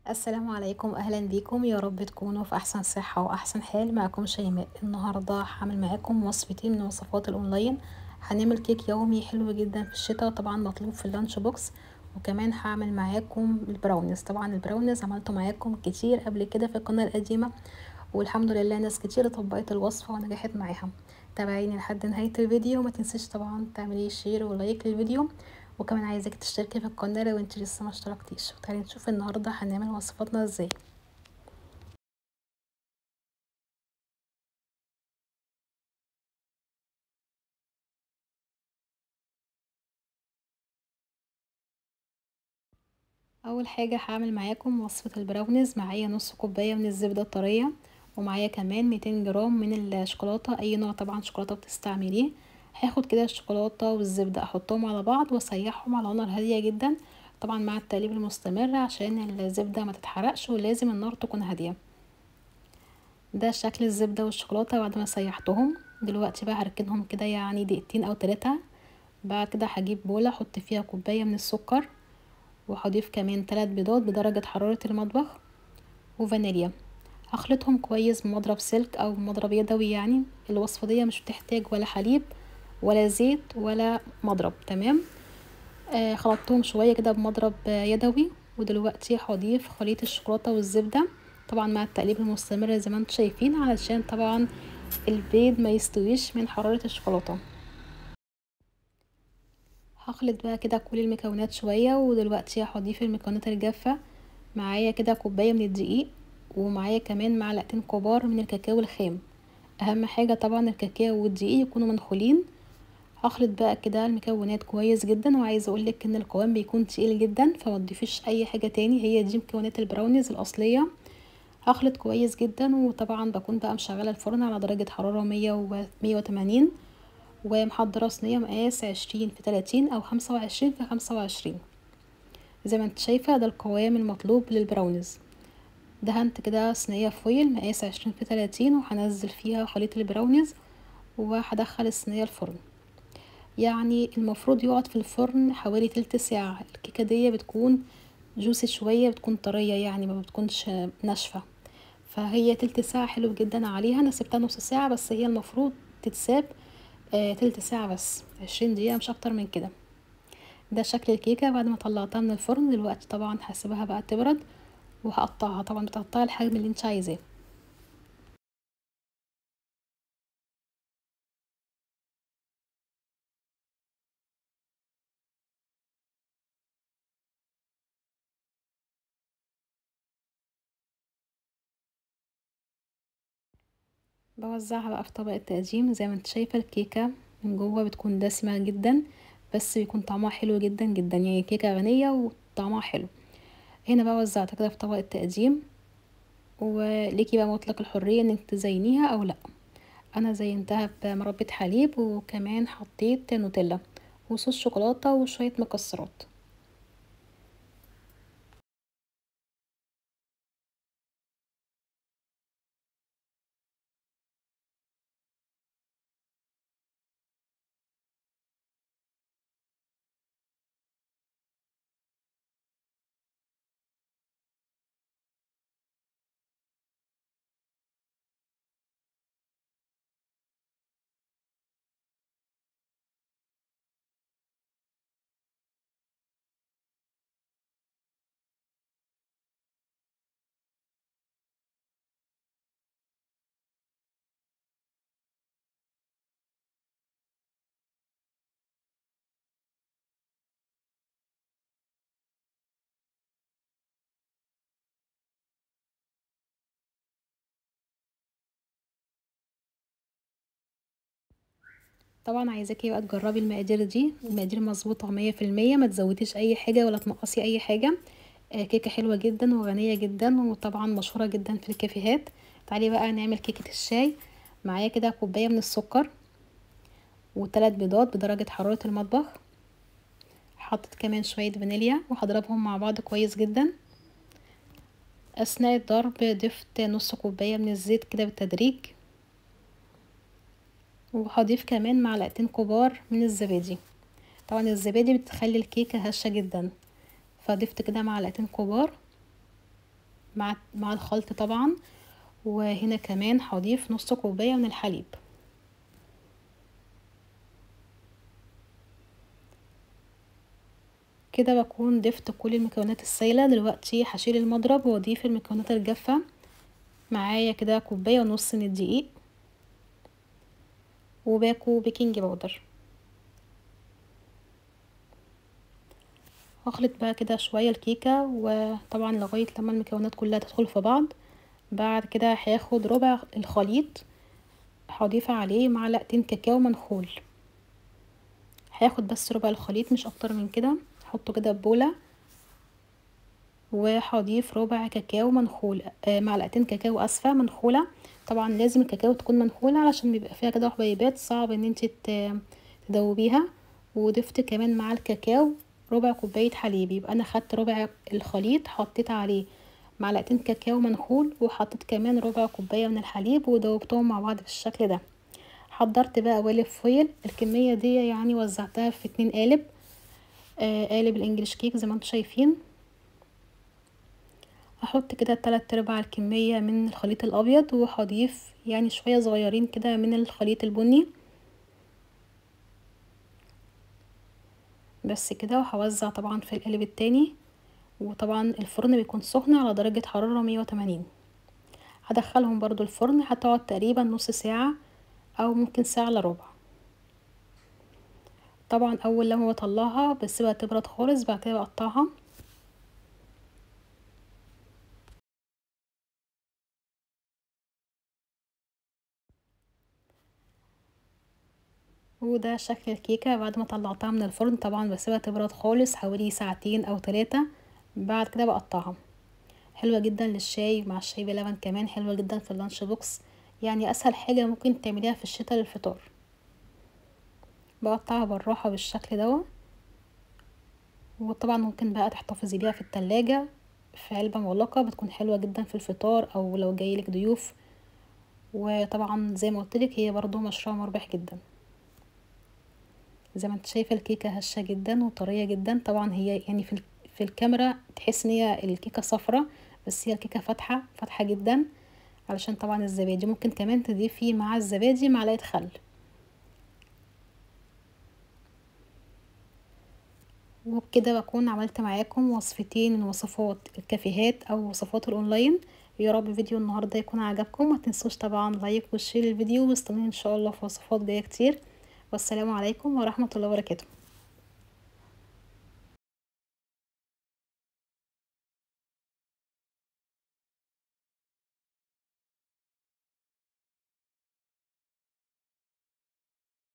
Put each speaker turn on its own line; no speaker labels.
السلام عليكم اهلا بيكم يا رب تكونوا في احسن صحة واحسن حال معكم شيماء النهاردة هعمل معاكم وصفتين من وصفات الاونلاين هنعمل كيك يومي حلو جدا في الشتاء طبعا مطلوب في اللانش بوكس وكمان هعمل معاكم البراونيز طبعا البراونيز عملته معاكم كتير قبل كده في القناة القديمة والحمد لله ناس كتير طبقت الوصفة ونجحت معاها تابعيني لحد نهاية الفيديو وما تنسيش طبعا تعملي شير ولايك للفيديو وكمان عايزاك تشتركي في القناة لو انت لسه ما اشتركتيش وتعالي نشوف النهاردة هنعمل وصفاتنا ازاي اول حاجة هعمل معاكم وصفة البراونيز معايا نص كوباية من الزبدة الطرية ومعايا كمان 200 جرام من الشوكولاتة اي نوع طبعا شوكولاتة بتستعمليه هاخد كده الشوكولاتة والزبدة احطهم على بعض واسيحهم على نار هادية جدا طبعا مع التقليب المستمر عشان الزبدة ما تتحرقش ولازم النار تكون هادية ده شكل الزبدة والشوكولاتة بعد ما سيحتهم دلوقتي بقى هركنهم كده يعني دقيقتين او تلاتة بعد كده هجيب بولة احط فيها كوباية من السكر وهضيف كمان تلات بيضات بدرجة حرارة المطبخ وفانيليا هخلطهم كويس بمضرب سلك او مضرب يدوي يعني الوصفة دي مش بتحتاج ولا حليب ولا زيت ولا مضرب تمام آه خلطتهم شوية كده بمضرب يدوي ودلوقتي هضيف خليط الشوكولاتة والزبدة طبعا مع التقليب المستمر زي ما انتم شايفين علشان طبعا البيض ما يستويش من حرارة الشوكولاتة هخلط بقى كده كل المكونات شوية ودلوقتي هضيف المكونات الجافة معايا كده كوباية من الدقيق ومعايا كمان معلقتين كبار من الكاكاو الخام اهم حاجة طبعا الكاكاو والدقيق يكونوا منخولين هخلط بقى كده المكونات كويس جدا وعايزه اقولك ان القوام بيكون تقيل جدا فما تضيفيش اي حاجه تاني هي دي مكونات البراونيز الاصليه هخلط كويس جدا وطبعا بكون بقى مشغله الفرن على درجه حراره مية و مية وتمانين ومحضره صينيه مقاس عشرين في تلاتين او خمسة وعشرين في خمسة وعشرين زي ما انت شايفه ده القوام المطلوب للبراونيز دهنت كده صينيه فويل مقاس عشرين في تلاتين وهنزل فيها خليط البراونيز وهدخل الصينيه الفرن يعني المفروض يقعد في الفرن حوالي تلت ساعة الكيكة دي بتكون جوسي شوية بتكون طرية يعني ما بتكونش ناشفة فهي تلت ساعة حلو جدا عليها انا سبتها نص ساعة بس هي المفروض تتساب آه تلت ساعة بس عشرين دقيقة مش اكتر من كده ده شكل الكيكة بعد ما طلعتها من الفرن دلوقتي طبعا هسيبها بقى تبرد وهقطعها طبعا بتقطعي الحجم اللي انت عايزاه بوزعها بقى في طبق التقديم زي ما انت شايفه الكيكه من جوه بتكون دسمه جدا بس بيكون طعمها حلو جدا جدا يعني كيكه غنيه وطعمها حلو هنا بقى وزعتها كده في طبق التقديم وليكي بقى مطلق الحريه انك تزينيها او لا انا زينتها بمربى حليب وكمان حطيت نوتيلا وصوص شوكولاته وشويه مكسرات طبعا عايزاكي بقى تجربي المقادير دي المقادير مظبوطه مية في المية ما تزوديش اي حاجه ولا تنقصي اي حاجه آه كيكه حلوه جدا وغنيه جدا وطبعا مشهوره جدا في الكافيهات تعالي بقى نعمل كيكه الشاي معايا كده كوبايه من السكر وثلاث بيضات بدرجه حراره المطبخ حطيت كمان شويه فانيليا وهضربهم مع بعض كويس جدا اثناء الضرب ضفت نص كوبايه من الزيت كده بالتدريج وهضيف كمان معلقتين كبار من الزبادي طبعا الزبادي بتخلي الكيكه هشه جدا فضفت كده معلقتين كبار مع مع الخلط طبعا وهنا كمان هضيف نص كوبايه من الحليب كده بكون ضفت كل المكونات السائله دلوقتي هشيل المضرب واضيف المكونات الجافه معايا كده كوبايه ونص من الدقيق وباكو بيكنج باودر هخلط بقى كده شويه الكيكه وطبعا لغايه لما المكونات كلها تدخل في بعض بعد كده هاخد ربع الخليط هضيف عليه معلقتين كاكاو منخول هاخد بس ربع الخليط مش اكتر من كده هحطه كده ببوله وهضيف ربع كاكاو منخول آه معلقتين كاكاو اسفه منخوله طبعا لازم الكاكاو تكون منخوله علشان بيبقى فيها كده حبيبات صعب ان انت تدوبيها وضفت كمان مع الكاكاو ربع كوبايه حليب يبقى انا خدت ربع الخليط حطيت عليه معلقتين كاكاو منخول وحطيت كمان ربع كوبايه من الحليب ودوبتهم مع بعض بالشكل ده حضرت بقى قوالب فويل الكميه دي يعني وزعتها في اتنين قالب آه قالب الانجليش كيك زي ما انتم شايفين هحط كده تلات ارباع الكميه من الخليط الابيض وهضيف يعني شويه صغيرين كده من الخليط البني بس كده وهوزع طبعا في القالب التاني وطبعا الفرن بيكون سخن على درجة حرارة مية وتمانين هدخلهم برضو الفرن هتقعد تقريبا نص ساعة او ممكن ساعة الا ربع طبعا اول لما بطلعها بسيبها تبرد خالص بعد كده بقطعها وده شكل الكيكة بعد ما طلعتها من الفرن طبعا بسيبها تبرد خالص حوالي ساعتين او تلاتة بعد كده بقطعها حلوة جدا للشاي مع الشاي بلبن كمان حلوة جدا في اللانش بوكس يعني اسهل حاجة ممكن تعمليها في الشتاء للفطار بقطعها بالراحة بالشكل ده وطبعا ممكن بقى تحتفظي بيها في التلاجة في علبة مغلقة بتكون حلوة جدا في الفطار او لو جايلك ضيوف وطبعا زي ما قلتلك هي برضو مشروع مربح جدا زي ما انت شايفه الكيكه هشه جدا وطريه جدا طبعا هي يعني في في الكاميرا تحس ان هي الكيكه صفرة بس هي الكيكه فاتحه فاتحه جدا علشان طبعا الزبادي ممكن كمان تضيفي مع الزبادي معلقه خل وبكده بكون عملت معاكم وصفتين من وصفات الكافيهات او وصفات الاونلاين يا رب فيديو النهارده يكون عجبكم ما تنسوش طبعا لايك وشير الفيديو واستنوني ان شاء الله في وصفات جايه كتير والسلام عليكم ورحمه الله وبركاته